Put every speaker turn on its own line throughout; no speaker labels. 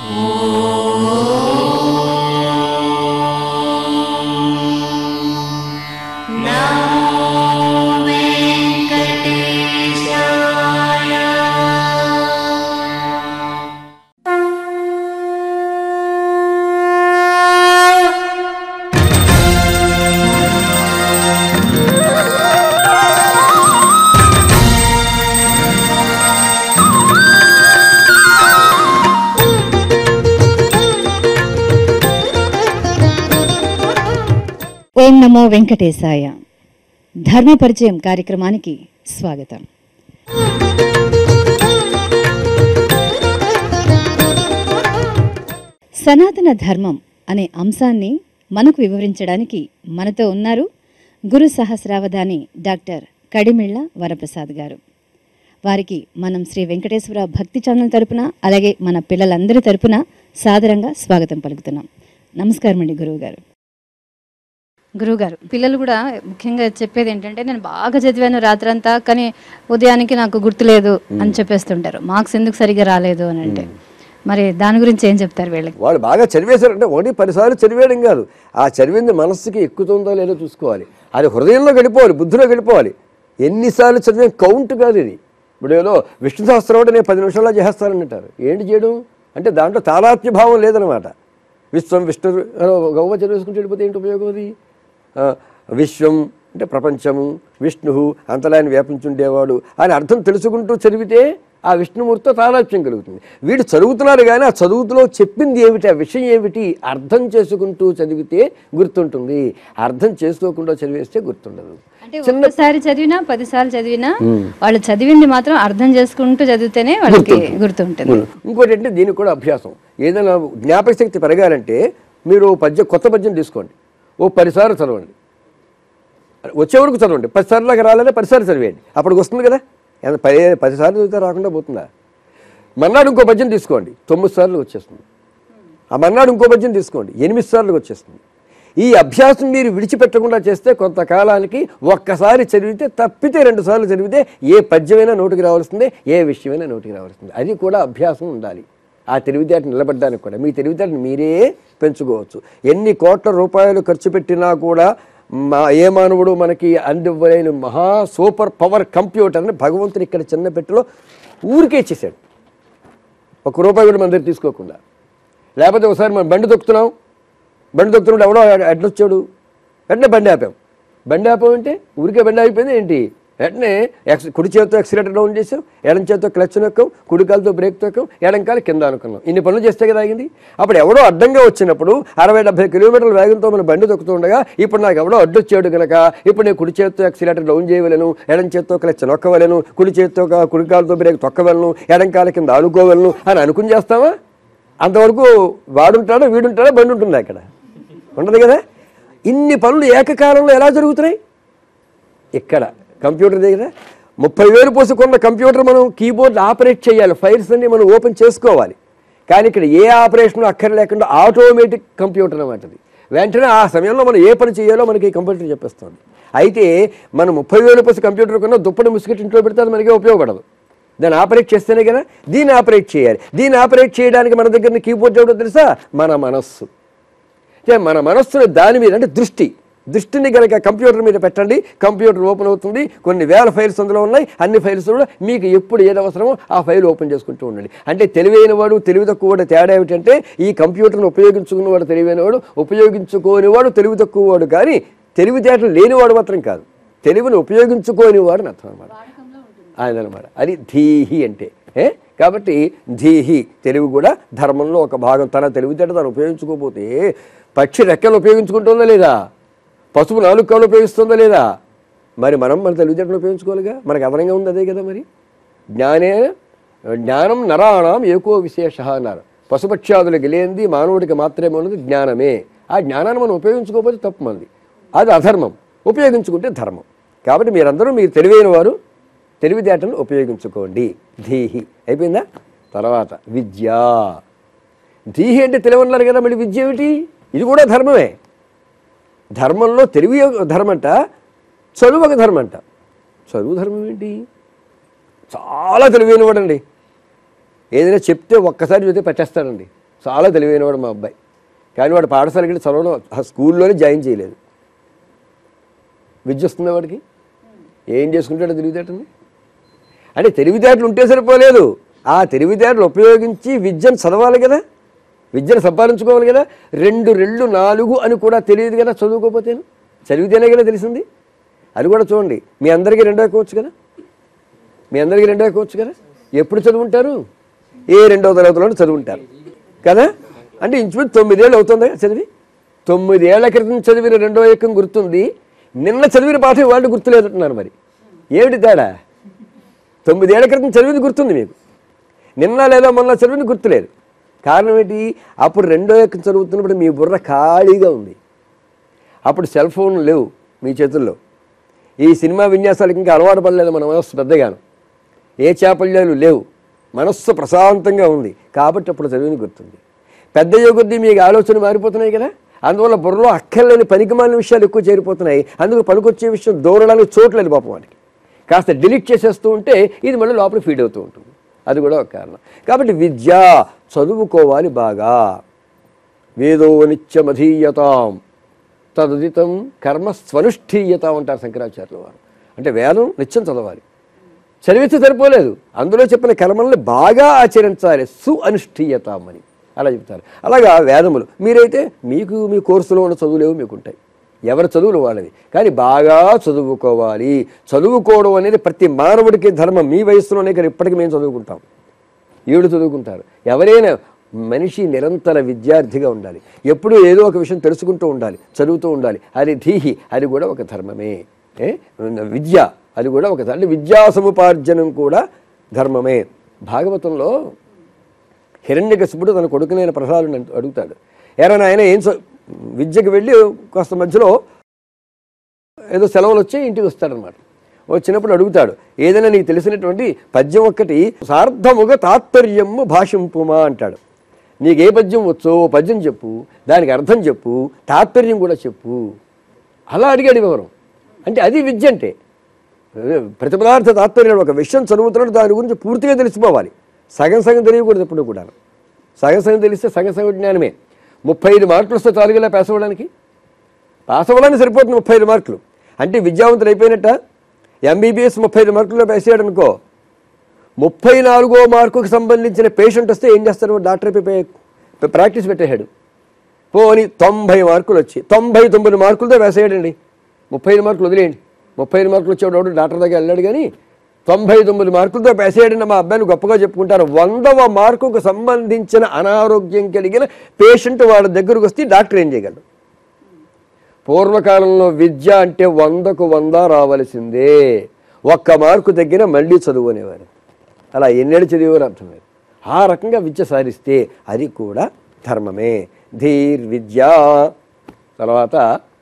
ఓం నమో వెంకటేశాయ ధర్మ పరిచయం కార్యక్రమానికి స్వాగతం సనాతన ధర్మం అనే అంశాన్ని మనకు వివరించడానికి మనతో ఉన్నారు గురు సహస్రావధాని డాక్టర్ కడిమిళ్ళ వరప్రసాద్ గారు వారికి మనం శ్రీ వెంకటేశ్వర భక్తి ఛానల్ తరపున అలాగే మన పిల్లలందరి తరపున సాదరంగా స్వాగతం పలుకుతున్నాం నమస్కారం అండి గురువు గారు గురువుగారు పిల్లలు కూడా ముఖ్యంగా చెప్పేది ఏంటంటే నేను బాగా చదివాను రాత్రంతా కానీ ఉదయానికి నాకు గుర్తులేదు అని చెప్పేస్తుంటారు మార్క్స్ ఎందుకు సరిగా రాలేదు అని అంటే మరి దాని గురించి ఏం చెప్తారు వీళ్ళకి
వాళ్ళు బాగా చదివేశారంటే ఒకటి పదిసార్లు చదివేయడం కాదు ఆ చదివింది మనస్సుకి ఎక్కుతుందో లేదో చూసుకోవాలి అది హృదయంలో గడిపోవాలి బుద్ధిలో గడిపోవాలి ఎన్నిసార్లు చదివే కౌంట్ కాదు ఇది ఇప్పుడు ఏదో విష్ణు సహస్రం అంటే నేను పది నిమిషాల్లో చేస్తానని అంటారు ఏంటి చేయడం అంటే దాంట్లో తాదాత్మ్య భావం లేదనమాట విశ్వం విష్ణు గౌవ చదివేసుకుంటే వెళ్ళిపోతే ఏంటి ఉపయోగం అది ఆ, విశ్వం అంటే ప్రపంచము విష్ణు అంతలా ఆయన వ్యాపించుండేవాడు అని అర్థం తెలుసుకుంటూ చదివితే ఆ విష్ణుమూర్తితో తాదాత్మ్యం కలుగుతుంది వీడు చదువుతున్నారు కానీ ఆ చదువుతులో చెప్పింది ఏమిటి ఆ విషయం ఏమిటి అర్థం చేసుకుంటూ చదివితే గుర్తుంటుంది అర్థం చేసుకోకుండా చదివేస్తే గుర్తుండదు
అంటే ఒక్కసారి చదివినా పదిసార్లు చదివినా వాళ్ళు చదివింది మాత్రం అర్థం చేసుకుంటూ చదివితేనే వాళ్ళకి గుర్తుంటుంది
ఇంకోటి అంటే దీనికి కూడా అభ్యాసం ఏదైనా జ్ఞాపక శక్తి పెరగాలంటే మీరు ఓ పద్యం కొత్త పద్యం తీసుకోండి ఓ పదిసార్లు చదవండి వచ్చే వరకు చదవండి పదిసార్లు దాకా రాలేదా పదిసార్లు చదివేయండి అప్పటికి వస్తుంది కదా ఎంత పది పదిసార్లు చదివితే రాకుండా పోతుందా మర్నాడు ఇంకో పద్యం తీసుకోండి తొమ్మిది సార్లు వచ్చేస్తుంది ఆ మర్నాడు ఇంకో పద్యం తీసుకోండి ఎనిమిది సార్లు వచ్చేస్తుంది ఈ అభ్యాసం మీరు విడిచిపెట్టకుండా చేస్తే కొంతకాలానికి ఒక్కసారి చదివితే తప్పితే రెండు సార్లు చదివితే ఏ పద్యమైనా నోటికి రావాల్సిందే ఏ విషయమైనా నోటికి రావాల్సిందే అది కూడా అభ్యాసం ఉండాలి ఆ తెలివితేట నిలబడడానికి కూడా మీ తెలివితేటను మీరే పెంచుకోవచ్చు ఎన్ని కోట్ల రూపాయలు ఖర్చు పెట్టినా కూడా మా ఏ మానవుడు మనకి అందివ్వలేని మహా సూపర్ పవర్ కంప్యూటర్ని భగవంతుడు ఇక్కడ చిన్న పెట్టెలో ఊరికే ఇచ్చేసాడు ఒక్క రూపాయి కూడా మన దగ్గర తీసుకోకుండా లేకపోతే ఒకసారి మనం బండి తొక్కుతున్నాం బండి తొక్కుతున్నప్పుడు ఎవడో అడ్డొచ్చాడు వెంటనే బండి ఆపాం బండి ఆపాం అంటే ఊరికే బండి ఆగిపోయింది ఏంటి వెంటనే ఎక్స్ కుడి చేతితో ఎక్సిలేటర్ డౌన్ చేసాం ఎడం చేతితో క్లచ్ నొక్కాం కుడి కాలుతో బ్రేక్ తొక్కాం ఎడం కాలు కింద అనుకున్నాం ఇన్ని పనులు చేస్తే కదా ఆగింది అప్పుడు ఎవడో అడ్డంగా వచ్చినప్పుడు అరవై డెబ్బై కిలోమీటర్ల వేగంతో మన బండి తొక్కుతూ ఉండగా ఇప్పుడు నాకు ఎవడో అడ్డొచ్చాడు కనుక ఇప్పుడు నేను కుడి చేతితో ఎక్సిలేటర్ డౌన్ చేయవలను ఎడం చేతితో క్లచ్ నొక్కవలను కుడి చేతితో కా- కుడి కాలుతో బ్రేక్ తొక్కవలను ఎడం కాలు కింద ఆడుకోవలను అని అనుకుని చేస్తావా అంతవరకు వాడుంటాడా వీడుంటాడా బండి ఉంటుంది అక్కడ ఉండదు కదా ఇన్ని పనులు ఏకకాలంలో ఎలా జరుగుతున్నాయి ఇక్కడ కంప్యూటర్ దగ్గర ముప్పై వేలు పోసి కొన్న కంప్యూటర్ మనం కీబోర్డ్ ఆపరేట్ చేయాలి ఫైల్స్ అన్ని మనం ఓపెన్ చేసుకోవాలి కానీ ఇక్కడ ఏ ఆపరేషన్ అక్కర లేకుండా ఆటోమేటిక్ కంప్యూటర్ అన్నమాట అది వెంటనే ఆ సమయంలో మనం ఏ పని చేయాలో మనకి ఈ కంప్యూటర్ చెప్పేస్తుంది అయితే మనం ముప్పై వేలు పోసి కంప్యూటర్ కొన్న దుప్పటి ముసుగెట్ ఇంట్లో పెడితే అది మనకి ఉపయోగపడదు దాన్ని ఆపరేట్ చేస్తేనే కదా దీన్ని ఆపరేట్ చేయాలి దీన్ని ఆపరేట్ చేయడానికి మన దగ్గర కీబోర్డ్ ఎవడో తెలుసా మన మనస్సు అంటే మన మనస్సుని దాని మీద అంటే దృష్టి దృష్టిని కనుక కంప్యూటర్ మీద పెట్టండి కంప్యూటర్ ఓపెన్ అవుతుంది కొన్ని వేల ఫైల్స్ అందులో ఉన్నాయి అన్ని ఫైల్స్ కూడా మీకు ఎప్పుడు ఏది అవసరమో ఆ ఫైల్ ఓపెన్ చేసుకుంటూ ఉండండి అంటే తెలివైన వాడు తెలివి తక్కువ వాడు తేడా ఏమిటంటే ఈ కంప్యూటర్ను ఉపయోగించుకున్నవాడు తెలివైనవాడు ఉపయోగించుకోనివాడు తెలివి తక్కువ వాడు కానీ తెలివితేటలు లేనివాడు మాత్రం కాదు తెలివిని ఉపయోగించుకోనివాడు అని అర్థం అనమాట ఆయన అనమాట అది ధీహి అంటే ఏ కాబట్టి ధీహి తెలివి కూడా ధర్మంలో ఒక భాగం తన తెలివితేట తను ఉపయోగించుకోకపోతే పక్షి రెక్కలు ఉపయోగించుకుంటుందా లేదా పసుపు నాలుగు కాళ్ళు ఉపయోగిస్తుందా లేదా మరి మనం మన తెలివితేటను ఉపయోగించుకోవాలిగా మనకు అదనంగా ఉంది అదే కదా మరి జ్ఞానే జ్ఞానం నరాణం ఏకో విశేష అన్నారు పశుపక్ష్యాదులకు లేనిది మానవుడికి మాత్రమే ఉన్నది జ్ఞానమే ఆ జ్ఞానాన్ని మనం ఉపయోగించుకోకపోతే తప్పు మనది అది అధర్మం ఉపయోగించుకుంటే ధర్మం కాబట్టి మీరందరూ మీరు తెలివైన వారు తెలివితేటలను ఉపయోగించుకోండి ధీహి అయిపోయిందా తర్వాత విద్య ధీహి అంటే తెలివన్నారు కదా మళ్ళీ విద్య ఏమిటి ఇది కూడా ధర్మమే ధర్మంలో తెలివి ఒక ధర్మంట చదువు ఒక ధర్మంట చదువు ధర్మం ఏంటి చాలా తెలివైన వాడండి ఏదైనా చెప్తే ఒక్కసారి చదివితే పట్టేస్తాడండి చాలా తెలివైనవాడు మా అబ్బాయి కానీ వాడు పాఠశాలకి వెళ్ళి చదవడం ఆ స్కూల్లోనే జాయిన్ చేయలేదు విద్య వస్తుందా వాడికి ఏం చేసుకుంటాడో తెలివితేటని అంటే తెలివితేటలు ఉంటే సరిపోలేదు ఆ తెలివితేటలు ఉపయోగించి విద్యను చదవాలి కదా విద్యను సంపాదించుకోవాలి కదా రెండు రెండు నాలుగు అని కూడా తెలియదు కదా చదువుకోకపోతేను చదివితేనే కదా తెలిసింది అది కూడా చూడండి మీ అందరికీ రెండో ఎక్కవచ్చు కదా మీ అందరికీ రెండో ఎక్కవచ్చు కదా ఎప్పుడు చదువుంటారు ఏ రెండో తరగతిలో చదువుంటారు కదా అంటే ఇంచుమించు తొమ్మిదేళ్ళు అవుతుందా చదివి తొమ్మిదేళ్ల క్రితం చదివిన రెండో ఏకం గుర్తుంది నిన్న చదివిన పాఠం వాళ్ళు గుర్తులేదంటున్నారు మరి ఏమిటి తేడా తొమ్మిదేళ్ల క్రితం చదివింది గుర్తుంది మీకు నిన్న లేదా మొన్న చదివింది గుర్తులేదు కారణం ఏంటి అప్పుడు రెండో ఏకం చదువుతున్నప్పుడు మీ బుర్ర ఖాళీగా ఉంది అప్పుడు సెల్ ఫోన్ లేవు మీ చేతుల్లో ఈ సినిమా విన్యాసాలకు ఇంకా అలవాటు పడలేదు మన మనస్సు పెద్దగాను ఏ చాపల్యాలు లేవు మనస్సు ప్రశాంతంగా ఉంది కాబట్టి అప్పుడు చదివిన గుర్తుంది పెద్ద కొద్దీ మీకు ఆలోచన మారిపోతున్నాయి కదా అందువల్ల బుర్రలో అక్కర్లేని పనికిమాలిన విషయాలు ఎక్కువ చేరిపోతున్నాయి అందుకు పనికొచ్చే విషయం దూరడానికి చోట్లేదు పాపం వాటికి కాస్త డిలీట్ చేసేస్తూ ఉంటే ఇది మళ్ళీ లోపల ఫీడ్ అవుతూ ఉంటుంది అది కూడా ఒక కారణం కాబట్టి విద్య చదువుకోవాలి బాగా వేదో నిత్యమధీయతాం తదుదితం కర్మ స్వనుష్ఠీయత అంటారు శంకరాచార్యుల వారు అంటే వేదం నిత్యం చదవాలి చదివిస్తే సరిపోలేదు అందులో చెప్పిన కర్మల్ని బాగా ఆచరించాలి సు అనుష్ఠీయతాం అని అలా చెప్తారు అలాగా వేదములు మీరైతే మీకు మీ కోర్సులో ఉన్న చదువులేవు మీకు ఉంటాయి ఎవరి చదువులు వాళ్ళవి కానీ బాగా చదువుకోవాలి చదువుకోవడం అనేది ప్రతి మానవుడికి ధర్మం మీ వయసులోనే కానీ ఇప్పటికీ మేము చదువుకుంటాం ఏడు చదువుకుంటారు ఎవరైనా మనిషి నిరంతర విద్యార్థిగా ఉండాలి ఎప్పుడూ ఏదో ఒక విషయం తెలుసుకుంటూ ఉండాలి చదువుతూ ఉండాలి అది ధీహి అది కూడా ఒక ధర్మమే ఏ? విద్య అది కూడా ఒక అంటే విద్యా సముపార్జనం కూడా ధర్మమే భాగవతంలో హిరణ్యకశిపుడు తన కొడుకునైన ప్రసాదుని అంటూ- అడుగుతాడు ఎరా నాయన ఏం చ- విద్యకు వెళ్ళి కాస్త మధ్యలో ఏదో సెలవులు వచ్చి ఇంటికి వస్తాడనమాట వచ్చినప్పుడు అడుగుతాడు ఏదైనా నీకు తెలిసినటువంటి పద్యం ఒక్కటి సార్థముగా తాత్పర్యము భాషింపుమా అంటాడు నీకు ఏ పద్యం వచ్చో ఓ పద్యం చెప్పు దానికి అర్థం చెప్పు తాత్పర్యం కూడా చెప్పు అలా అడిగాడు వివరం అంటే అది విద్య అంటే ప్రతిపదార్థ తాత్పర్యం ఒక విషయం చదువుతున్నాడు దాని గురించి పూర్తిగా తెలిసిపోవాలి సగం సగం తెలియకూడదు ఎప్పుడు కూడా సగం సగం తెలిస్తే సగం సగం జ్ఞానమే ముప్పై ఐదు మార్కులు వస్తే చాలుగా పాస్ అవ్వడానికి పాస్ అవ్వడానికి సరిపోతుంది ముప్పై ఐదు మార్కులు అంటే విద్యావంతులు అయిపోయినట్ట ఎంబీబీఎస్ ముప్పై ఐదు మార్కుల్లో పాస్ అయ్యాడు అనుకో ముప్పై నాలుగో మార్కుకు సంబంధించిన పేషెంట్ వస్తే ఏం చేస్తారు డాక్టర్ పే- పే- ప్రాక్టీస్ పెట్టేశాడు పోని తొంభై మార్కులు వచ్చి తొంభై తొమ్మిది మార్కులతో వేసేయడండి ముప్పై ఐదు మార్కులు వదిలేయండి ముప్పై ఐదు మార్కులు వచ్చేవాడు డాక్టర్ దగ్గర వెళ్ళాడు కానీ తొంభై తొమ్మిది మార్కులతో వేసేయడండి మా అబ్బాయిని గొప్పగా చెప్పుకుంటారు వందవ మార్కుకు సంబంధించిన అనారోగ్యం కలిగిన పేషెంట్ వాళ్ళ దగ్గరకు వస్తే డాక్టర్ ఏం చేయగలడు పూర్వకాలంలో విద్య అంటే వందకు వంద రావలసిందే ఒక్క మార్కు తగ్గిన మళ్ళీ చదువు అనేవారు అలా ఎన్నెడు చదివారు అర్థం లేదు ఆ రకంగా విద్య సాధిస్తే అది కూడా ధర్మమే ధీర్ విద్య తర్వాత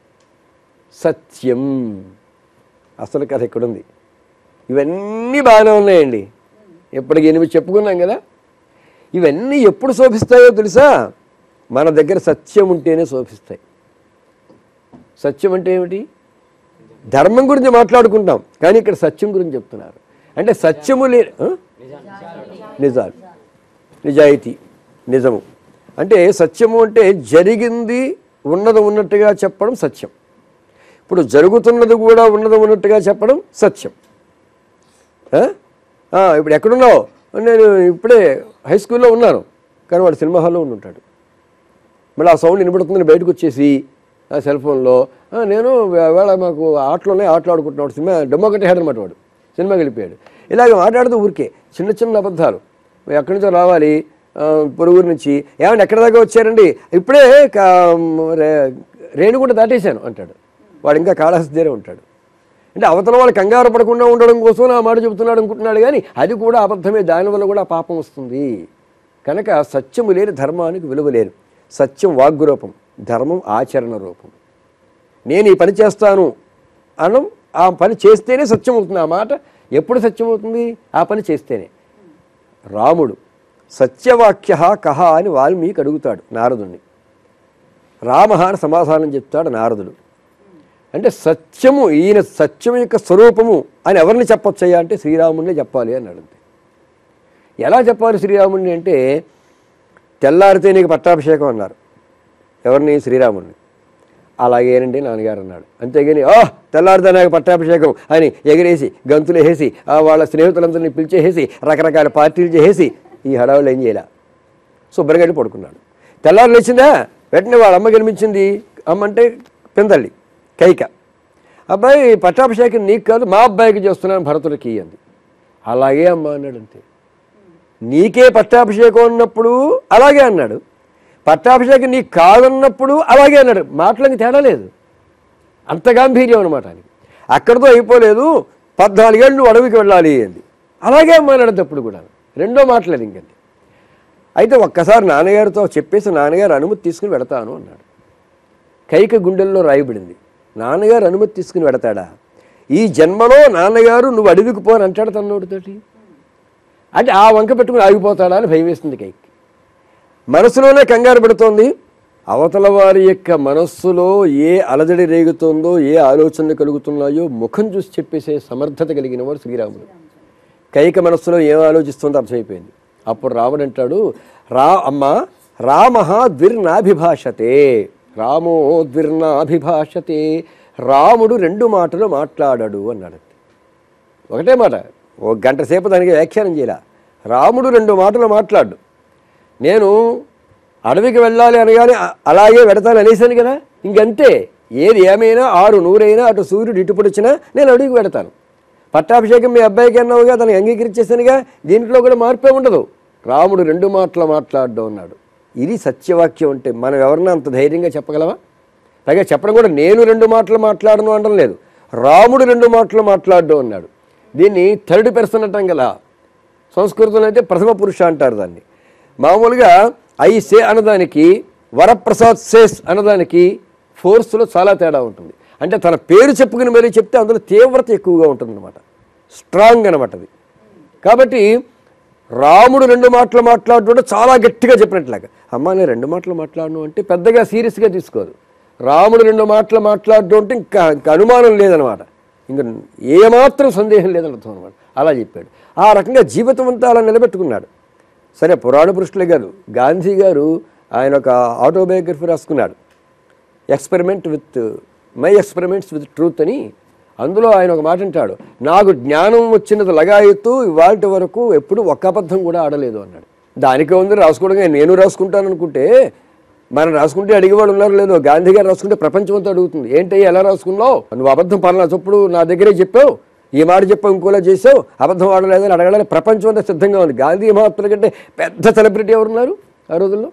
సత్యం అసలు కథ ఇక్కడుంది ఇవన్నీ బాగానే ఉన్నాయండి ఎప్పటికి ఎనిమిది చెప్పుకున్నాం కదా ఇవన్నీ ఎప్పుడు శోభిస్తాయో తెలుసా మన దగ్గర సత్యం ఉంటేనే శోభిస్తాయి సత్యం అంటే ఏమిటి ధర్మం గురించి మాట్లాడుకుంటాం కానీ ఇక్కడ సత్యం గురించి చెప్తున్నారు అంటే సత్యము లే ఆ? నిజాలు నిజాయితీ నిజము అంటే సత్యము అంటే జరిగింది ఉన్నది ఉన్నట్టుగా చెప్పడం సత్యం ఇప్పుడు జరుగుతున్నది కూడా ఉన్నది ఉన్నట్టుగా చెప్పడం సత్యం ఆ? ఆ, ఇప్పుడు ఎక్కడున్నావు నేను ఇప్పుడే హై స్కూల్లో ఉన్నాను కానీ వాడు సినిమా హాల్లో ఉండి ఉంటాడు మళ్ళీ ఆ సౌండ్ వినపడుతుందని బయటకు వచ్చేసి ఆ సెల్ ఫోన్లో "ఆ, నేను వేళ మాకు ఆటలోనే ఆటలు ఆడుకుంటున్నాడు సినిమా డెమో కట్టేయాడు అనమాట వాడు సినిమా గెలిపాడు ఇలాగ మాట్లాడుతూ ఊరికే చిన్న చిన్న అబద్ధాలు ఎక్కడి నుంచో రావాలి ఆ, పొరుగురు నుంచి ఏమంటే ఎక్కడి దాకా వచ్చారండి ఇప్పుడే కా- రే- రేణుగుంట దాటేశాను అంటాడు వాడు ఇంకా కాళహస్తి దగ్గరే ఉంటాడు అంటే అవతల వాళ్ళు కంగారు పడకుండా ఉండడం కోసం నా మాట చెబుతున్నాడు అనుకుంటున్నాడు కానీ అది కూడా అబద్ధమే దానివల్ల కూడా పాపం వస్తుంది కనుక సత్యము లేని ధర్మానికి విలువ లేదు సత్యం వాగ్రూపం ధర్మం ఆచరణ రూపం నేను ఈ పని చేస్తాను అనం ఆ పని చేస్తేనే సత్యం అవుతుంది ఆ మాట ఎప్పుడు సత్యం అవుతుంది ఆ పని చేస్తేనే రాముడు సత్యవాక్య కహ అని వాల్మీకి అడుగుతాడు నారదుణ్ణి రామ అని సమాధానం చెప్తాడు నారదుడు అంటే సత్యము ఈయన సత్యం యొక్క స్వరూపము అని ఎవరిని చెప్పొచ్చయ్యా అంటే శ్రీరాముడినే చెప్పాలి అన్నాడు అంతే ఎలా చెప్పాలి శ్రీరాముడిని అంటే తెల్లారితే నీకు పట్టాభిషేకం అన్నారు ఎవరిని శ్రీరాముడిని అలాగేనండి నాన్నగారు అన్నాడు అంతేగాని ఓ తెల్లారితే నాకు పట్టాభిషేకం అని ఎగిరేసి గంతులు వేసి ఆ వాళ్ళ స్నేహితులందరినీ పిలిచేసి రకరకాల పార్టీలు చేసేసి ఈ హడావులు ఏం చేయాల శుభ్రంగా వెళ్ళి పడుకున్నాడు తెల్లారు లేచిందా వెంటనే వాళ్ళ అమ్మ కనిపించింది అమ్మ అంటే పెందల్లి కైక అబ్బాయి పట్టాభిషేకం నీకు కాదు మా అబ్బాయికి చేస్తున్నాను భరతుడికి అంది అలాగే అమ్మ అన్నాడు అంతే నీకే పట్టాభిషేకం ఉన్నప్పుడు అలాగే అన్నాడు పట్టాభిషేకం నీకు కాదన్నప్పుడు అలాగే అన్నాడు మాటలకి తేడా లేదు అంత గాంభీర్యం అనమాట అని అక్కడితో అయిపోలేదు పద్నాలుగేళ్ళు నువ్వు అడవికి వెళ్ళాలి అంది అలాగే అమ్మ అన్నాడు అప్పుడు కూడా రెండో మాటలేదు ఇంకంతే అయితే ఒక్కసారి నాన్నగారితో చెప్పేసి నాన్నగారు అనుమతి తీసుకుని వెడతాను అన్నాడు కైక గుండెల్లో రాయబడింది నాన్నగారు అనుమతి తీసుకుని వెడతాడా ఈ జన్మలో నాన్నగారు నువ్వు అడవికి పోని అంటాడు తన్నోడితోటి అంటే ఆ వంక పెట్టుకుని ఆగిపోతాడా అని భయం వేస్తుంది కైకి మనసులోనే కంగారు పెడుతోంది అవతల వారి యొక్క మనస్సులో ఏ అలజడి రేగుతోందో ఏ ఆలోచనలు కలుగుతున్నాయో ముఖం చూసి చెప్పేసే సమర్థత కలిగిన వాడు శ్రీరాముడు కైక మనస్సులో ఏం ఆలోచిస్తుందో అర్థమైపోయింది అప్పుడు రాముడు అంటాడు రా అమ్మ రామ ద్విర్నాభిభాషతే రామో ద్విర్నాభిభాషతే రాముడు రెండు మాటలు మాట్లాడాడు అన్నాడు ఒకటే మాట ఒక గంట సేపు దానికి వ్యాఖ్యానం చేయాల రాముడు రెండు మాటలు మాట్లాడు నేను అడవికి వెళ్ళాలి అనగానే అ- అలాగే వెడతాను అనేసాను కదా ఇంకంతే ఏది ఏమైనా ఆరు నూరైనా అటు సూర్యుడు ఇటు పొడిచినా నేను అడవికి వెడతాను పట్టాభిషేకం మీ అబ్బాయికి అన్నావుగా తనకి అంగీకరించేసానుగా దీంట్లో కూడా మార్పే ఉండదు రాముడు రెండు మాటలు మాట్లాడడం అన్నాడు ఇది సత్యవాక్యం అంటే మనం ఎవరన్నా అంత ధైర్యంగా చెప్పగలవా పైగా చెప్పడం కూడా నేను రెండు మాటలు మాట్లాడను అనడం లేదు రాముడు రెండు మాటలు మాట్లాడడం అన్నాడు దీన్ని థర్డ్ పర్సన్ అంటాం కదా సంస్కృతంలో అయితే ప్రథమ పురుష అంటారు దాన్ని మామూలుగా ఐ సే అన్నదానికి వరప్రసాద్ సేస్ అన్నదానికి ఫోర్స్లో చాలా తేడా ఉంటుంది అంటే తన పేరు చెప్పుకుని మరీ చెప్తే అందులో తీవ్రత ఎక్కువగా ఉంటుందన్నమాట స్ట్రాంగ్ అనమాట అది కాబట్టి రాముడు రెండు మాటలు మాట్లాడుతుంటే చాలా గట్టిగా చెప్పినట్లాగా అమ్మా నేను రెండు మాటలు మాట్లాడను అంటే పెద్దగా సీరియస్గా తీసుకోదు రాముడు రెండు మాటలు మాట్లాడడం అంటే ఇంకా ఇంకా అనుమానం లేదనమాట ఇంకా ఏమాత్రం సందేహం లేదని అర్థం అనమాట అలా చెప్పాడు ఆ రకంగా జీవితం అంతా అలా నిలబెట్టుకున్నాడు సరే పురాణ పురుషులే గారు గాంధీ గారు ఆయన ఒక ఆటోబయోగ్రఫీ రాసుకున్నాడు experiment with my experiments with truth అని అందులో ఆయన ఒక మాట అంటాడు నాకు జ్ఞానం వచ్చినది లగాయత్తు ఇవాళ వరకు ఎప్పుడు ఒక్క అబద్ధం కూడా ఆడలేదు అన్నాడు దానికే ఉంది రాసుకోవడం నేను రాసుకుంటాను అనుకుంటే మనం రాసుకుంటే అడిగేవాడు ఉన్నారు లేదు గాంధీ గారు రాసుకుంటే ప్రపంచం అంతా అడుగుతుంది ఏంటి ఎలా రాసుకున్నావు నువ్వు అబద్ధం పలానా చప్పుడు నా దగ్గరే చెప్పావు ఈ మాట చెప్పావు ఇంకోలా చేసావు అబద్ధం ఆడలేదని అడగడానికి ప్రపంచం అంతా సిద్ధంగా ఉంది గాంధీ మహాత్ముల కంటే పెద్ద సెలబ్రిటీ ఎవరున్నారు ఆ రోజుల్లో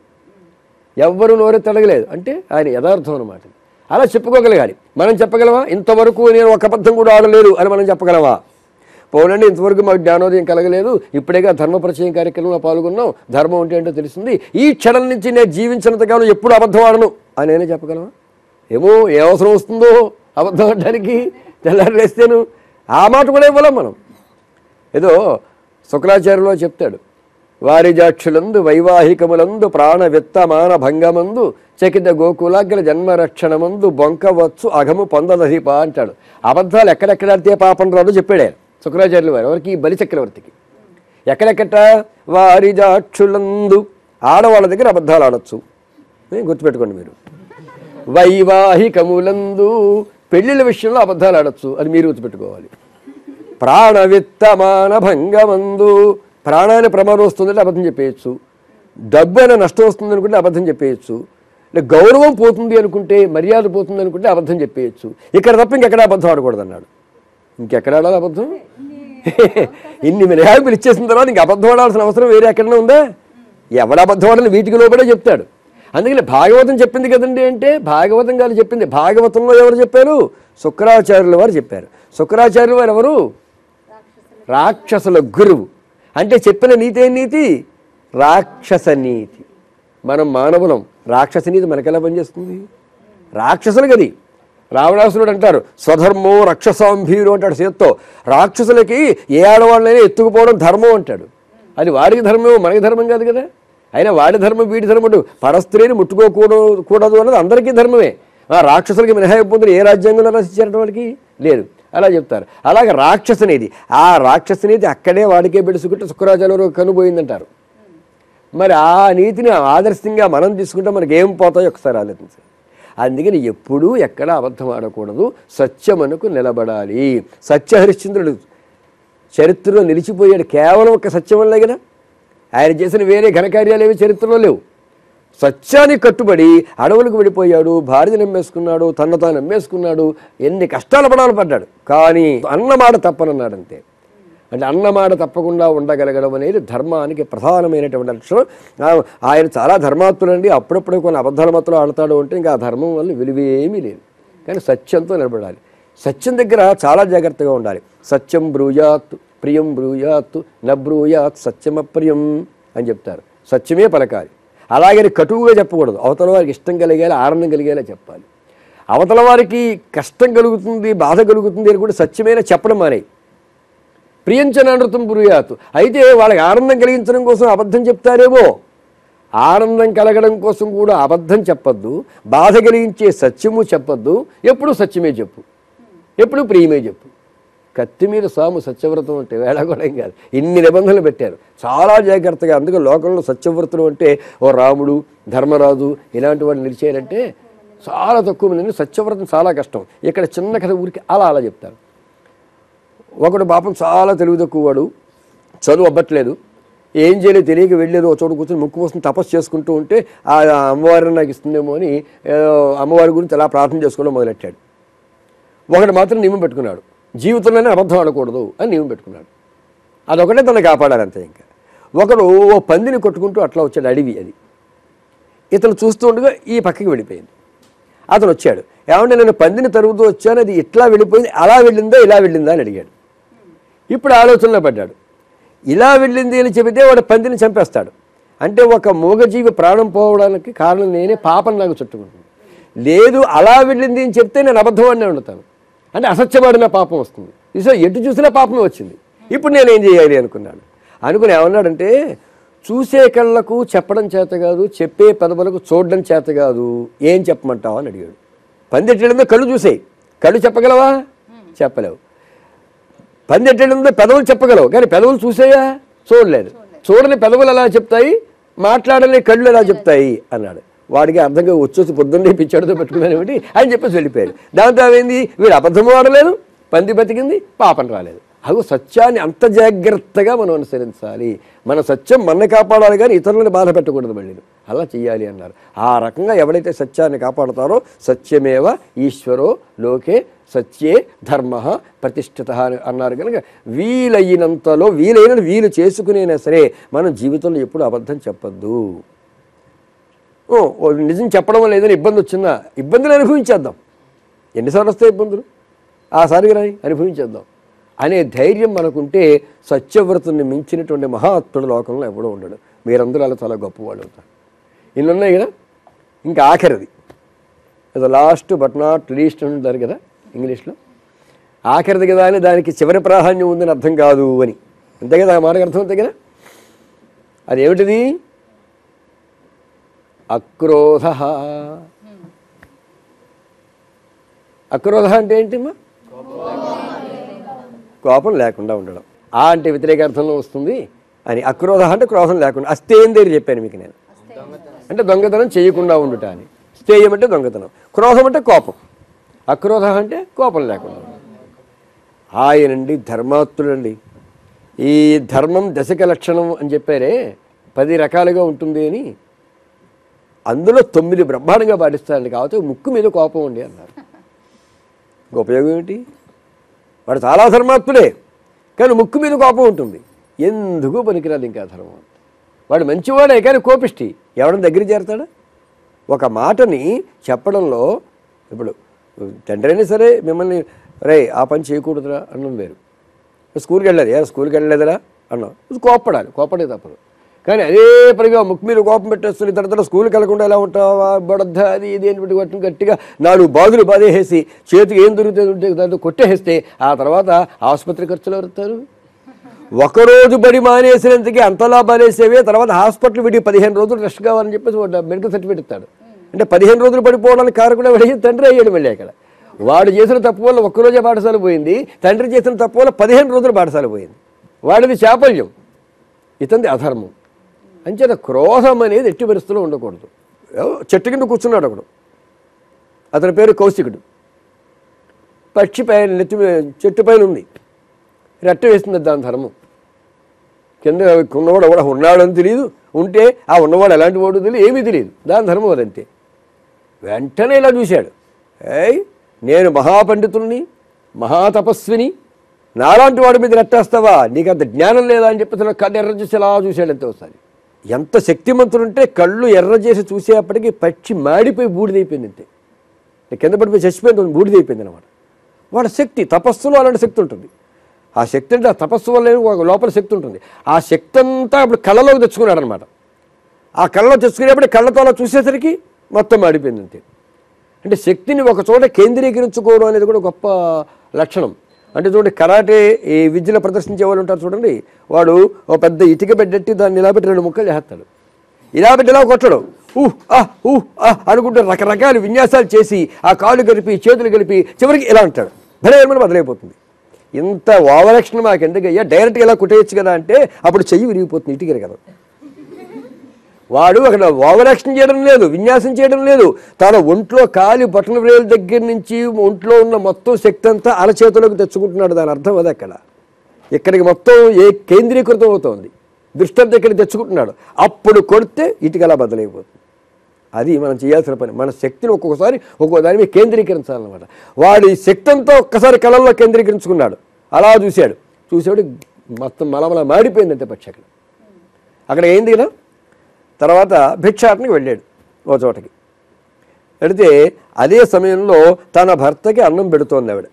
ఎవ్వరూ నోరెత్తి అడగలేదు అంటే ఆయన యథార్థం అనమాట అలా చెప్పుకోగలగాలి మనం చెప్పగలమా ఇంతవరకు నేను ఒక అబద్ధం కూడా ఆడలేదు అని మనం చెప్పగలమా పోనండి ఇంతవరకు మాకు జ్ఞానోదయం కలగలేదు ఇప్పుడేగా ధర్మ పరిచయం కార్యక్రమంలో పాల్గొన్నాం ధర్మం అంటే ఏంటో తెలిసింది ఈ క్షణం నుంచి నేను జీవించినంతకాలం ఎప్పుడు అబద్ధం ఆడను అని నేనే చెప్పగలమా ఏమో ఏ అవసరం వస్తుందో అబద్ధం ఆడడానికి తెల్లారి లేస్తేను ఆ మాట కూడా ఇవ్వలేం మనం ఏదో శుక్రాచార్యులో చెప్తాడు వారిజాక్షులందు వైవాహికములందు ప్రాణ విత్తమాన భంగమందు చకిత గోకులాగ్ర జన్మరక్షణమందు బొంకవచ్చు అఘము పొందదహిప అంటాడు అబద్ధాలు ఎక్కడెక్కడాడితే పాపం రాదు చెప్పాడు ఆయన శుక్రాచార్యులు వారు ఎవరికి బలి చక్రవర్తికి ఎక్కడెక్కట వారిజాక్షులందు ఆడవాళ్ళ దగ్గర అబద్ధాలు ఆడొచ్చు ఏ, గుర్తుపెట్టుకోండి మీరు వైవాహికములందు పెళ్ళిళ్ళ విషయంలో అబద్ధాలు ఆడొచ్చు అది మీరు గుర్తుపెట్టుకోవాలి ప్రాణ విత్తమాన భంగమందు ప్రాణాన్ని ప్రమాదం వస్తుందంటే అబద్ధం చెప్పేయచ్చు డబ్బు అయినా నష్టం వస్తుంది అనుకుంటే అబద్ధం చెప్పేయచ్చు అంటే గౌరవం పోతుంది అనుకుంటే మర్యాద పోతుంది అనుకుంటే అబద్ధం చెప్పేయచ్చు ఇక్కడ తప్ప ఇంకెక్కడ అబద్ధం ఆడకూడదు అన్నాడు ఇంకెక్కడ ఆడాలి అబద్ధం ఇన్ని మినహాయింపులు ఇచ్చేసిన తర్వాత ఇంక అబద్ధం ఆడాల్సిన అవసరం వేరే ఎక్కడైనా ఉందా ఎవడ అబద్ధం ఆడని వీటికి లోపలే చెప్తాడు అందుకని భాగవతం చెప్పింది కదండి అంటే భాగవతం గారు చెప్పింది భాగవతంలో ఎవరు చెప్పారు శుక్రాచార్యుల వారు చెప్పారు శుక్రాచార్యుల వారు ఎవరు రాక్షసుల గురువు అంటే చెప్పిన నీతి ఏం నీతి రాక్షస నీతి మనం మానవులం రాక్షస నీతి మనకెలా పనిచేస్తుంది రాక్షసులు గది రావణాసురుడు అంటారు స్వధర్మో రక్షసాంభీరు అంటాడు చేత్తో రాక్షసులకి ఏ ఆడవాళ్ళైనా ఎత్తుకుపోవడం ధర్మం అంటాడు అది వాడికి ధర్మం మనకి ధర్మం కాదు కదా అయినా వాడి ధర్మం వీడి ధర్మం అంటూ పరస్త్రీని ముట్టుకోకూడదు కూడదు అన్నది అందరికీ ధర్మమే ఆ రాక్షసులకి మినహాయింపు పొందిన ఏ రాజ్యాంగంలో రాసిచ్చారట వాడికి లేదు అలా చెప్తారు అలాగే రాక్షసనేది ఆ రాక్షసనేది అక్కడే వాడికే పెడుచుకుంటే శుక్రాచార్య కనుపోయిందంటారు మరి ఆ నీతిని ఆదర్శంగా మనం తీసుకుంటే మనకి ఏం పోతాయో ఒకసారి ఆలోచించాలి అందుకని ఎప్పుడూ ఎక్కడ అబద్ధం ఆడకూడదు సత్యమనుకు నిలబడాలి సత్య హరిశ్చంద్రుడు చరిత్రలో నిలిచిపోయాడు కేవలం ఒక సత్యం వల్లే కదా ఆయన చేసిన వేరే ఘనకార్యాలు ఏవి చరిత్రలో లేవు సత్యానికి కట్టుబడి అడవులకు వెళ్ళిపోయాడు భార్య నమ్మేసుకున్నాడు తన తాను నమ్మేసుకున్నాడు ఎన్ని కష్టాలు పడాలి పడ్డాడు కానీ అన్నమాట తప్పనన్నాడు అంతే అంటే అన్నమాట తప్పకుండా ఉండగలగడం అనేది ధర్మానికి ప్రధానమైనటువంటి లక్షణం ఆ- ఆయన చాలా ధర్మాత్ముడండి అప్పుడప్పుడు కొన్ని అబద్ధాల మాత్రం ఆడతాడు అంటే ఇంకా ఆ ధర్మం వల్ల విలువేమీ లేదు కానీ సత్యంతో నిలబడాలి సత్యం దగ్గర చాలా జాగ్రత్తగా ఉండాలి సత్యం బ్రూయాత్ ప్రియం బ్రూయాత్ నబ్రూయాత్ సత్యమప్రియం అని చెప్తారు సత్యమే పలకాలి అలాగని కటువుగా చెప్పకూడదు అవతల వారికి ఇష్టం కలిగేలా ఆనందం కలిగేలా చెప్పాలి అవతల వారికి కష్టం కలుగుతుంది బాధ కలుగుతుంది అని కూడా సత్యమైన చెప్పడం మానే ప్రియంచనృతం పురుయాత్ అయితే వాళ్ళకి ఆనందం కలిగించడం కోసం అబద్ధం చెప్తారేమో ఆనందం కలగడం కోసం కూడా అబద్ధం చెప్పొద్దు బాధ కలిగించే సత్యము చెప్పొద్దు ఎప్పుడు సత్యమే చెప్పు ఎప్పుడు ప్రియమే చెప్పు కత్తి మీద సాము సత్యవ్రతం అంటే వేళాకోళం కాదు ఇన్ని నిబంధనలు పెట్టారు చాలా జాగ్రత్తగా అందుకే లోకంలో సత్యవ్రతులు అంటే ఓ రాముడు ధర్మరాజు ఇలాంటి వాళ్ళు నిలిచేయాలంటే చాలా తక్కువ మంది సత్యవ్రతం చాలా కష్టం ఇక్కడ చిన్న కథ ఊరికి అలా అలా చెప్తారు ఒకడు పాపం చాలా తెలివి తక్కువవాడు చదువు అవ్వట్లేదు ఏం చేయలేదు తెలియక వెళ్ళేది ఒక చోట కూర్చొని ముక్కు కోసం తపస్సు చేసుకుంటూ ఉంటే ఆ అమ్మవారిని నాకు ఇస్తుందేమో అని ఏదో అమ్మవారి గురించి అలా ప్రార్థన చేసుకోవడం మొదలెట్టాడు ఒకడు మాత్రం నియమం పెట్టుకున్నాడు జీవితంలోనే అబద్ధం ఆడకూడదు అని నియమం పెట్టుకున్నాడు అదొకటే తనని కాపాడాలి అంతే ఇంకా ఒకడు ఓ పందిని కొట్టుకుంటూ అట్లా వచ్చాడు అడవి అది ఇతను చూస్తూ ఉండగా ఈ పక్కకి వెళ్ళిపోయింది అతను వచ్చాడు ఏమంటే నేను పందిని తరుగుతూ వచ్చాను అది ఇట్లా వెళ్ళిపోయింది అలా వెళ్ళిందా ఇలా వెళ్ళిందా అని అడిగాడు ఇప్పుడు ఆలోచనలో పడ్డాడు ఇలా వెళ్ళింది అని చెబితే వాడు పందిని చంపేస్తాడు అంటే ఒక మూగజీవి ప్రాణం పోవడానికి కారణం నేనే పాపం నాకు చుట్టుకుంటుంది లేదు అలా వెళ్ళింది అని చెప్తే నేను అబద్ధవాడినే ఉండుతాను అంటే అసత్యపడిన పాపం వస్తుంది సో ఎటు చూసినా పాపమే వచ్చింది ఇప్పుడు నేను ఏం చేయాలి అనుకున్నాడు అనుకుని ఏమన్నాడంటే చూసే కళ్ళకు చెప్పడం చేత కాదు చెప్పే పెదవులకు చూడడం చేత కాదు ఏం చెప్పమంటావా అని అడిగాడు పందెట్టేళ్ళందో కళ్ళు చూసేయి కళ్ళు చెప్పగలవా చెప్పలేవు పందెట్టేళ్ళందో పెదవులు చెప్పగలవు కానీ పెదవులు చూసేయా చూడలేదు చూడని పెదవులు ఎలా చెప్తాయి మాట్లాడని కళ్ళు ఎలా చెప్తాయి అన్నాడు వాడికి అర్థంగా వచ్చేసి పొద్దున్నే పిచ్చాడుతో పెట్టుకున్నాను ఏమిటి అని చెప్పేసి వెళ్ళిపోయాడు దాంతో ఏమైంది వీడు అబద్ధము ఆడలేదు పంది బతికింది పాపం రాలేదు అగు సత్యాన్ని అంత జాగ్రత్తగా మనం అనుసరించాలి మన సత్యం మన కాపాడాలి కానీ ఇతరులను బాధ పెట్టకూడదు మళ్ళీ అలా చెయ్యాలి అన్నారు ఆ రకంగా ఎవడైతే సత్యాన్ని కాపాడుతారో సత్యమేవ ఈశ్వరో లోకే సత్యే ధర్మ ప్రతిష్ఠిత అని అన్నారు కనుక వీలైనంతలో వీలైన వీలు చేసుకునేనా సరే మనం జీవితంలో ఎప్పుడు అబద్ధం చెప్పొద్దు ఓ ఓ నిజం చెప్పడం వల్ల ఏదైనా ఇబ్బంది వచ్చిందా ఇబ్బందులు అనుభవించేద్దాం ఎన్నిసార్లు వస్తాయి ఇబ్బందులు ఆసారి రాని అనుభవించేద్దాం అనే ధైర్యం మనకుంటే సత్యవ్రతుని మించినటువంటి మహాత్ముడు లోకంలో ఎవడో ఉండడు మీరందరూ అలా చాలా గొప్పవాళ్ళు అవుతారు ఇన్ని ఉన్నాయి కదా ఇంకా ఆఖరిది అది లాస్ట్ బట్ నాట్ లీస్ట్ అంటారు కదా ఇంగ్లీష్లో ఆఖరిది కదా అని దానికి చివరి ప్రాధాన్యం ఉందని అర్థం కాదు అని అంతే కదా ఆ మాటకు అర్థం అంతే కదా అదేమిటిది అక్రోధ అక్రోధ అంటే ఏంటమ్మా కోపం లేకుండా ఉండడం ఆ అంటే వ్యతిరేక అర్థంలో వస్తుంది అని అక్రోధ అంటే క్రోధం లేకుండా అస్తేందేరి చెప్పాను మీకు నేను అంటే దొంగతనం చేయకుండా ఉండుట అని స్థేయం అంటే దొంగతనం క్రోధం అంటే కోపం అక్రోధ అంటే కోపం లేకుండా ఉండడం. ఆయనండి ధర్మాత్ముడండి ఈ ధర్మం దశక లక్షణం అని చెప్పారే పది రకాలుగా ఉంటుంది అని అందులో తొమ్మిది బ్రహ్మాండంగా పాటిస్తారండి కాబట్టి ముక్కు మీద కోపం ఉండి అన్నారు ఇంక ఉపయోగం ఏంటి వాడు చాలా ధర్మాత్ముడే కానీ ముక్కు మీద కోపం ఉంటుంది ఎందుకు పనికిరాదు ఇంకా ధర్మం వాడు మంచివాడే కానీ కోపిష్టి ఎవడని దగ్గర చేరతాడా ఒక మాటని చెప్పడంలో ఇప్పుడు తండ్రి అయినా సరే మిమ్మల్ని రే ఆ పని చేయకూడదురా అన్నం వేరు స్కూల్కి వెళ్ళలేదు ఏ స్కూల్కి వెళ్ళలేదురా అన్నాం కోప్పడాలి కోపడే తప్పదు కానీ అదే పనిగా ముక్కు మీద కోపం పెట్టేస్తుంది తర్వాత స్కూల్కి వెళ్ళకుండా ఎలా ఉంటావా బొడద్ద అది ఇది అని పెట్టి కొట్టి గట్టిగా నాలుగు బాధులు బాధేసి చేతికి ఏం దొరుకుతుంది ఉంటే దాంతో కొట్టేస్తే ఆ తర్వాత ఆసుపత్రి ఖర్చులు ఎవరుతారు ఒకరోజు బడి మానేసినందుకే అంతలా బాలేసేవే తర్వాత హాస్పిటల్ విడి పదిహేను రోజులు రెస్ట్ కావాలని చెప్పేసి వాడు మెడికల్ సర్టిఫికేట్ ఇస్తాడు అంటే పదిహేను రోజులు పడిపోవడానికి కారకుడు వాడు తండ్రి అయ్యాడు మళ్ళీ అక్కడ వాడు చేసిన తప్పు వల్ల ఒక్కరోజే పాఠశాల పోయింది తండ్రి చేసిన తప్పు వల్ల పదిహేను రోజులు పాఠశాల పోయింది వాడిది చాపల్యం ఇతంది అధర్మం అంచేత క్రోధం అనేది ఎట్టి పరిస్థితుల్లో ఉండకూడదు ఏవో చెట్టు కింద కూర్చున్నాడు ఒకడు అతని పేరు కౌశికుడు పక్షి పైన నెత్తి మీద- చెట్టు పైన ఉంది రెట్ట వేస్తుంది దాని ధర్మం కింద ఉన్నవాడు ఎవడ ఉన్నాడు అని తెలియదు ఉంటే ఆ ఉన్నవాడు ఎలాంటి వాడు తెలియదు ఏమీ తెలియదు దాని ధర్మం అదంతే వెంటనే ఇలా చూశాడు ఏయ్ నేను మహాపండితుల్ని మహాతపస్విని నాలాంటి వాడి మీద నెట్టేస్తావా నీకు అంత జ్ఞానం లేదా అని చెప్పి తన కళ్ళు ఎర్ర చూసి అలా చూశాడు అంతే ఒకసారి ఎంత శక్తిమంతుడుంటే కళ్ళు ఎర్ర చేసి చూసేప్పటికి పక్షి మాడిపోయి బూడిదైపోయింది అంతే కింద పడిపోయి చచ్చిపోయింది బూడిదైపోయింది అనమాట వాడి శక్తి తపస్సులో అలాంటి శక్తి ఉంటుంది ఆ శక్తి అంటే ఆ తపస్సు వల్ల ఒక లోపల శక్తి ఉంటుంది ఆ శక్తి అంతా ఇప్పుడు కళ్ళలోకి తెచ్చుకున్నాడు అనమాట ఆ కళ్ళలో తెచ్చుకునేప్పుడు కళ్ళతో అలా చూసేసరికి మొత్తం మాడిపోయింది అంతే అంటే శక్తిని ఒక చోట కేంద్రీకరించుకోవడం అనేది కూడా గొప్ప లక్షణం అంటే చూడండి కరాటే ఈ విద్యలో ప్రదర్శించే వాళ్ళు ఉంటారు చూడండి వాడు ఒక పెద్ద ఇటుక పెట్టెట్టి దాన్ని ఇలా పెట్టి రెండు ముక్కలు చేస్తాడు ఇలా పెట్టి ఇలా కొట్టడు ఊహ్ ఆహ్ ఊహ్ ఆహ్ అనుకుంటూ రకరకాల విన్యాసాలు చేసి ఆ కాళ్ళు కలిపి చేతులు కలిపి చివరికి ఇలా అంటాడు భలే ఏమని బదలైపోతుంది ఇంత ఓవరాక్షన్ మాకు ఎందుకయ్యా డైరెక్ట్గా ఇలా కుట్టేయచ్చు కదా అంటే అప్పుడు చెయ్యి విరిగిపోతుంది ఇటుకరి కదా వాడు అక్కడ ఓవరాక్షన్ చేయడం లేదు విన్యాసం చేయడం లేదు తన ఒంట్లో కాలి బటన్ వేల దగ్గర నుంచి ఒంట్లో ఉన్న మొత్తం శక్తి అంతా అరచేతిలోకి తెచ్చుకుంటున్నాడు దాని అర్థం అది అక్కడ ఇక్కడికి మొత్తం ఏ కేంద్రీకృతం అవుతోంది దృష్టి అంతా ఇక్కడ తెచ్చుకుంటున్నాడు అప్పుడు కొడితే ఇటుకలా బద్దలైపోతుంది అది మనం చేయాల్సిన పని మన శక్తిని ఒక్కొక్కసారి ఒక్కో దాని మీద కేంద్రీకరించాలన్నమాట వాడి శక్తి అంతా ఒక్కసారి కళల్లో కేంద్రీకరించుకున్నాడు అలా చూశాడు చూశాడు మొత్తం మలమల మాడిపోయిందంటే పక్షి అక్కడ అక్కడ ఏంది కదా తర్వాత భిక్షాటనకి వెళ్ళాడు ఓ చోటకి వెళితే అదే సమయంలో తన భర్తకి అన్నం పెడుతోంది ఆవిడ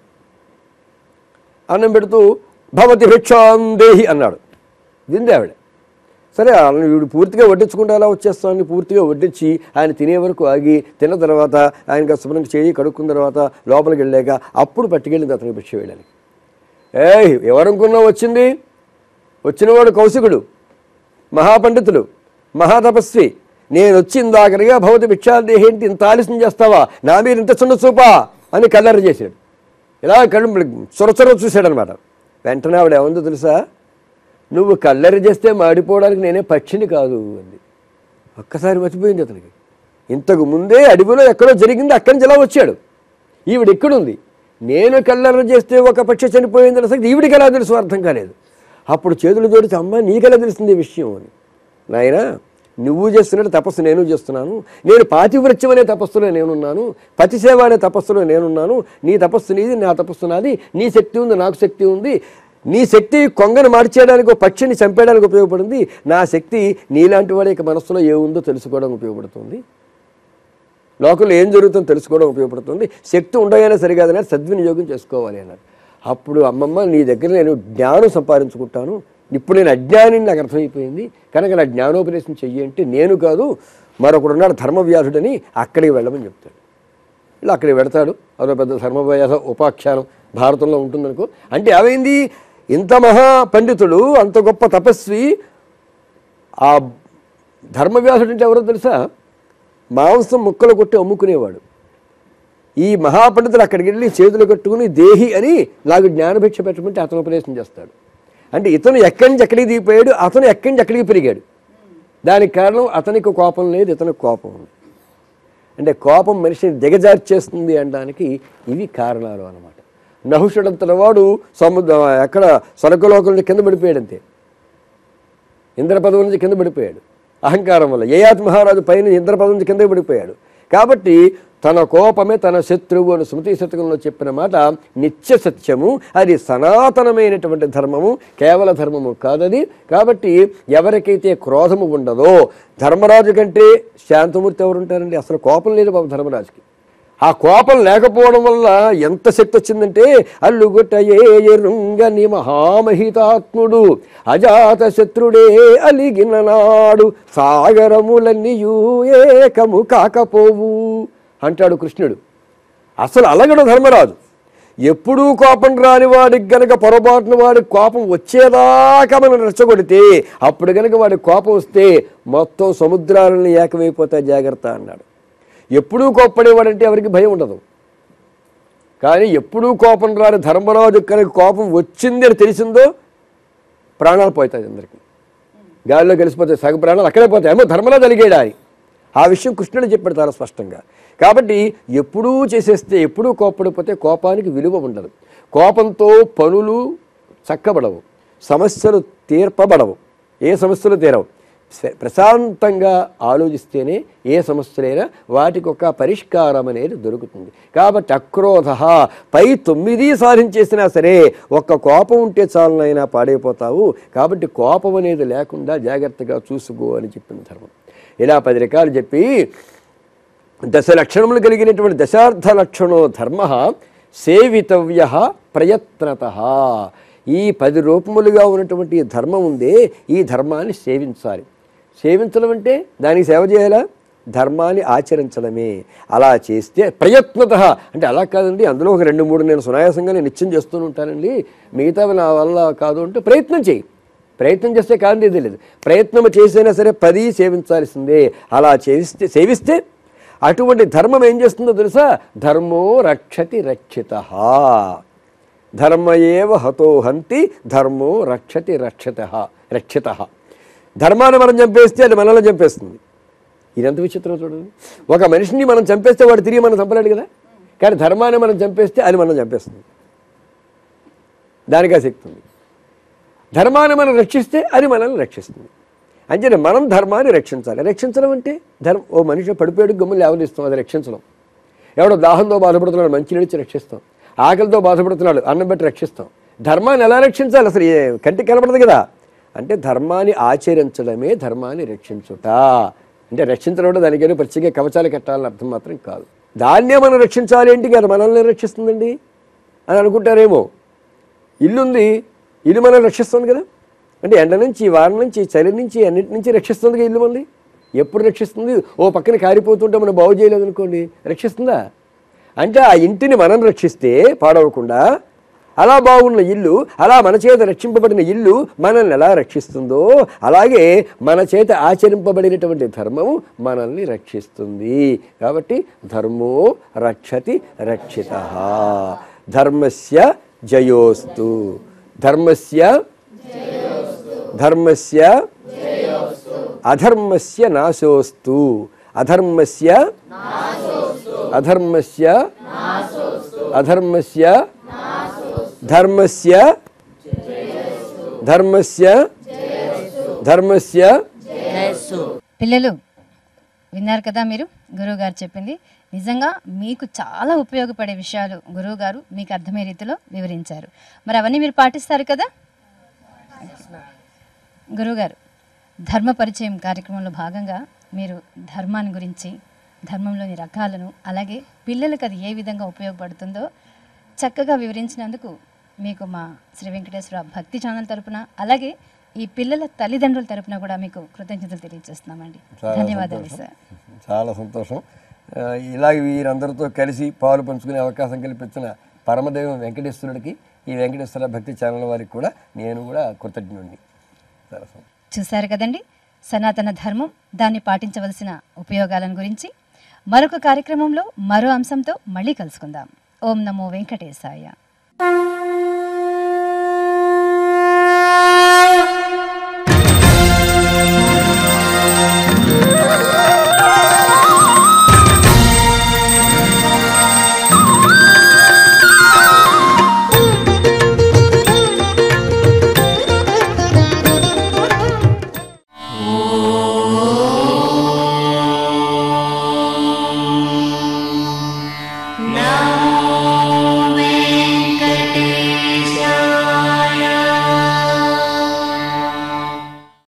అన్నం పెడుతూ భవతి భిక్షాం దేహి అన్నాడు వింది ఆవిడ సరే అన్నం వీడు పూర్తిగా వడ్డించుకుంటే అలా వచ్చేస్తానని పూర్తిగా వడ్డించి ఆయన తినే వరకు ఆగి తిన్న తర్వాత ఆయనకు శుభ్రంగా చేయి కడుక్కున్న తర్వాత లోపలికి వెళ్ళాక అప్పుడు పట్టుకెళ్ళింది అతనికి భిక్ష వేయడానికి ఏయ్ ఎవరనుకున్నా వచ్చింది వచ్చినవాడు కౌశికుడు మహాపండితుడు మహాతపస్వి నేను వచ్చి ఇందాకరిగా భవతి భిక్షాదేహి ఏంటి ఇంత ఆలస్యం చేస్తావా నా మీద ఇంత చిన్న చూపా అని కల్లెర చేశాడు ఇలా కళ్ళు చొరచొర చూశాడనమాట వెంటనే ఆవిడ ఏముందో తెలుసా నువ్వు కల్లెర చేస్తే మాడిపోవడానికి నేనే పక్షిని కాదు అంది ఒక్కసారి మర్చిపోయింది అతనికి ఇంతకు ముందే అడవిలో ఎక్కడో జరిగింది అక్కడి నుంచి ఇలా వచ్చాడు ఈవిడ ఎక్కడుంది నేను కల్లెర చేస్తే ఒక పక్షి చనిపోయింది అసలు ఈవిడికి ఎలా తెలుసు అర్థం కాలేదు అప్పుడు చేతులు జోడితే అమ్మ నీకెలా తెలిసింది ఈ విషయం అని నాయనా నువ్వు చేస్తున్నట్టు తపస్సు నేను చేస్తున్నాను నేను పాతివృత్యం అనే తపస్సులో నేనున్నాను పతిసేవ అనే తపస్సులో నేనున్నాను నీ తపస్సు నీది నా తపస్సు నాది నీ శక్తి ఉంది నాకు శక్తి ఉంది నీ శక్తి కొంగను మార్చేయడానికి ఒక పక్షిని చంపేయడానికి ఉపయోగపడింది నా శక్తి నీలాంటి వాడి యొక్క మనస్సులో ఏముందో తెలుసుకోవడానికి ఉపయోగపడుతుంది లోకంలో ఏం జరుగుతుందో తెలుసుకోవడం ఉపయోగపడుతుంది శక్తి ఉండగానే సరికాదని సద్వినియోగం చేసుకోవాలి అన్నారు అప్పుడు అమ్మమ్మ నీ దగ్గర నేను జ్ఞానం సంపాదించుకుంటాను ఇప్పుడు నేను అజ్ఞాని నాకు అర్థమైపోయింది కనుక నా జ్ఞానోపదేశం చెయ్యి అంటే నేను కాదు మరొకడు ఉన్నాడు ధర్మవ్యాసుడని అక్కడికి వెళ్ళమని చెప్తాడు ఇలా అక్కడికి వెడతాడు అదో పెద్ద ధర్మవ్యాస ఉపాఖ్యానం భారతంలో ఉంటుందనుకో అంటే ఏమైంది ఇంత మహా పండితుడు అంత గొప్ప తపస్వి ఆ ధర్మవ్యాసుడు అంటే ఎవరో తెలుసా మాంసం ముక్కలు కొట్టి అమ్ముకునేవాడు ఈ మహాపండితుడు అక్కడికి వెళ్ళి చేతులు కట్టుకుని దేహి అని నాకు జ్ఞానభిక్ష పెట్టమంటే అతను ఉపదేశం చేస్తాడు అంటే ఇతను ఎక్కడి నుంచి ఎక్కడికి దిగిపోయాడు అతను ఎక్కడి నుంచి ఎక్కడికి పెరిగాడు దానికి కారణం అతనికి కోపం లేదు ఇతనికి కోపం ఉంది అంటే కోపం మనిషిని దిగజార్చేస్తుంది అనడానికి ఇవి కారణాలు అన్నమాట నహుషుడంతటి వాడు సముద్ర ఎక్కడ స్వర్గలోకం నుంచి కింద పడిపోయాడు అంతే ఇంద్ర పదవి నుంచి కింద పడిపోయాడు అహంకారం వల్ల యయాతి మహారాజు పైన ఇంద్ర పదవి నుంచి కింద పడిపోయాడు కాబట్టి తన కోపమే తన శత్రువు అని స్మృతి శతకంలో చెప్పిన మాట నిత్య సత్యము అది సనాతనమైనటువంటి ధర్మము కేవల ధర్మము కాదది కాబట్టి ఎవరికైతే క్రోధము ఉండదో ధర్మరాజు కంటే శాంతమూర్తి ఎవరు ఉంటారండి అసలు కోపం లేదు బాబు ధర్మరాజుకి ఆ కోపం లేకపోవడం వల్ల ఎంత శక్తి వచ్చిందంటే అల్లుగుటయేరుంగని మహామహితాత్ముడు అజాత శత్రుడే అలిగిన నాడు సాగరములన్నీయు ఏకము కాకపోవు అంటాడు కృష్ణుడు అసలు అలగడు ధర్మరాజు ఎప్పుడూ కోపం రాని వాడికి గనక పొరపాటున వాడికి కోపం వచ్చేదాకా మనం రెచ్చగొడితే అప్పుడు గనక వాడికి కోపం వస్తే మొత్తం సముద్రాలని ఏకమైపోతాయి జాగ్రత్త అన్నాడు ఎప్పుడూ కోప్పడేవాడంటే ఎవరికి భయం ఉండదు కానీ ఎప్పుడూ కోపం రాని ధర్మరాజు కనుక కోపం వచ్చింది అని తెలిసిందో ప్రాణాలు పోతాయి అందరికీ గాలిలో కలిసిపోతే సగ ప్రాణాలు అక్కడే పోతాయి ఏమో ధర్మలా తలిగేడా అని ఆ విషయం కృష్ణుడు చెప్పాడు చాలా స్పష్టంగా కాబట్టి ఎప్పుడూ చేసేస్తే ఎప్పుడూ కోపడిపోతే కోపానికి విలువ ఉండదు కోపంతో పనులు చక్కబడవు సమస్యలు తీర్పబడవు ఏ సమస్యలు తీరవు స- ప్రశాంతంగా ఆలోచిస్తేనే ఏ సమస్యలైనా వాటికి ఒక పరిష్కారం అనేది దొరుకుతుంది కాబట్టి అక్రోధ పై తొమ్మిది సాధించేసినా సరే ఒక్క కోపం ఉంటే చాలనైనా పాడైపోతావు కాబట్టి కోపం అనేది లేకుండా జాగ్రత్తగా చూసుకో అని చెప్పింది ధర్మం ఇలా పది రకాలు చెప్పి దశ లక్షణములు కలిగినటువంటి దశార్థ లక్షణో ధర్మ సేవితవ్య ప్రయత్నత ఈ పది రూపములుగా ఉన్నటువంటి ఈ ధర్మం ఉందే ఈ ధర్మాన్ని సేవించాలి సేవించడం అంటే దానికి సేవ చేయాలా ధర్మాన్ని ఆచరించడమే అలా చేస్తే ప్రయత్నత అంటే అలా కాదండి అందులో ఒక రెండు మూడు నేను సునాయాసంగా నేను నిత్యం చేస్తూ ఉంటానండి మిగతావి నా వల్ల కాదు అంటే ప్రయత్నం చేయి ప్రయత్నం చేస్తే కాదు తెలియదు ప్రయత్నం చేసైనా సరే పది సేవించాల్సిందే అలా చేస్తే సేవిస్తే అటువంటి ధర్మం ఏం చేస్తుందో తెలుసా ధర్మో రక్షతి రక్షిత ధర్మ ఏవ హతో హంతి ధర్మో రక్షతి రక్షిత రక్షిత ధర్మాన్ని మనం చంపేస్తే అది మనల్ని చంపేస్తుంది ఇదంత విచిత్రం చూడండి ఒక మనిషిని మనం చంపేస్తే వాడు తిరిగి మనం చంపలేడు కదా కానీ ధర్మాన్ని మనం చంపేస్తే అది మనం చంపేస్తుంది దానికి ఆ శక్తి ఉంది ధర్మాన్ని మనం రక్షిస్తే అది మనల్ని రక్షిస్తుంది అంచేత మనం ధర్మాన్ని రక్షించాలి రక్షించడం అంటే ధర్మం ఓ మనిషి పడిపోయాడు గమ్ములు లేవనిస్తాం అది రక్షించడం ఎవడో దాహంతో బాధపడుతున్నాడు మంచి నిలిచి రక్షిస్తాం ఆకలితో బాధపడుతున్నాడు అన్నం పెట్టి రక్షిస్తాం ధర్మాన్ని ఎలా రక్షించాలి అసలు ఏ కంటికి కనపడదు కదా అంటే ధర్మాన్ని ఆచరించడమే ధర్మాన్ని రక్షించుట అంటే రక్షించడం అంటే దానికేదో ప్రత్యేక కవచాలు కట్టాలని అర్థం మాత్రం కాదు దాన్నే మనం రక్షించాలి ఏంటి కదా మనల్ని రక్షిస్తుందండి అని అనుకుంటారేమో ఇల్లుంది ఇల్లు మనం రక్షిస్తుంది కదా అంటే ఎండ నుంచి వారం నుంచి చలి నుంచి అన్నిటి నుంచి రక్షిస్తుంది కదా ఇల్లు మళ్ళీ ఎప్పుడు రక్షిస్తుంది ఓ పక్కన కారిపోతుంటే మనం బాగు చేయలేదు అనుకోండి రక్షిస్తుందా అంటే ఆ ఇంటిని మనం రక్షిస్తే పాడవకుండా అలా బాగున్న ఇల్లు అలా మన చేత రక్షింపబడిన ఇల్లు మనల్ని ఎలా రక్షిస్తుందో అలాగే మన చేత ఆచరింపబడినటువంటి ధర్మము మనల్ని రక్షిస్తుంది కాబట్టి ధర్మో రక్షతి రక్షిత ధర్మస్య జయోస్తు ధర్మస్య ధర్మస్య అధర్మస్య నాశోస్తు అధర్మస్య అధర్మస్య అధర్మస్య ధర్మస్య ధర్మస్య ధర్మస్య
పిల్లలు విన్నారు కదా మీరు గురువు గారు చెప్పింది నిజంగా మీకు చాలా ఉపయోగపడే విషయాలు గురువు గారు మీకు అర్థమయ్యే రీతిలో వివరించారు మరి అవన్నీ మీరు పాటిస్తారు కదా గురువుగారు ధర్మ పరిచయం కార్యక్రమంలో భాగంగా మీరు ధర్మాన్ని గురించి ధర్మంలోని రకాలను అలాగే పిల్లలకు అది ఏ విధంగా ఉపయోగపడుతుందో చక్కగా వివరించినందుకు మీకు మా శ్రీ వెంకటేశ్వర భక్తి ఛానల్ తరపున అలాగే ఈ పిల్లల తల్లిదండ్రుల తరపున కూడా మీకు కృతజ్ఞతలు తెలియజేస్తున్నామండి
చాలా
ధన్యవాదాలు
సంతోషం.
సార్
చాలా సంతోషం ఆ, ఇలాగ వీరందరితో కలిసి పాలు పంచుకునే అవకాశం కల్పించిన పరమదైవం వెంకటేశ్వరుడికి ఈ వెంకటేశ్వర భక్తి ఛానల్ వారికి కూడా నేను కూడా కృతజ్ఞుడిని చాలా సంతోషం.
చూశారు కదండి సనాతన ధర్మం దాన్ని పాటించవలసిన ఉపయోగాలను గురించి మరొక కార్యక్రమంలో మరో అంశంతో మళ్ళీ కలుసుకుందాం ఓం నమో వెంకటేశాయ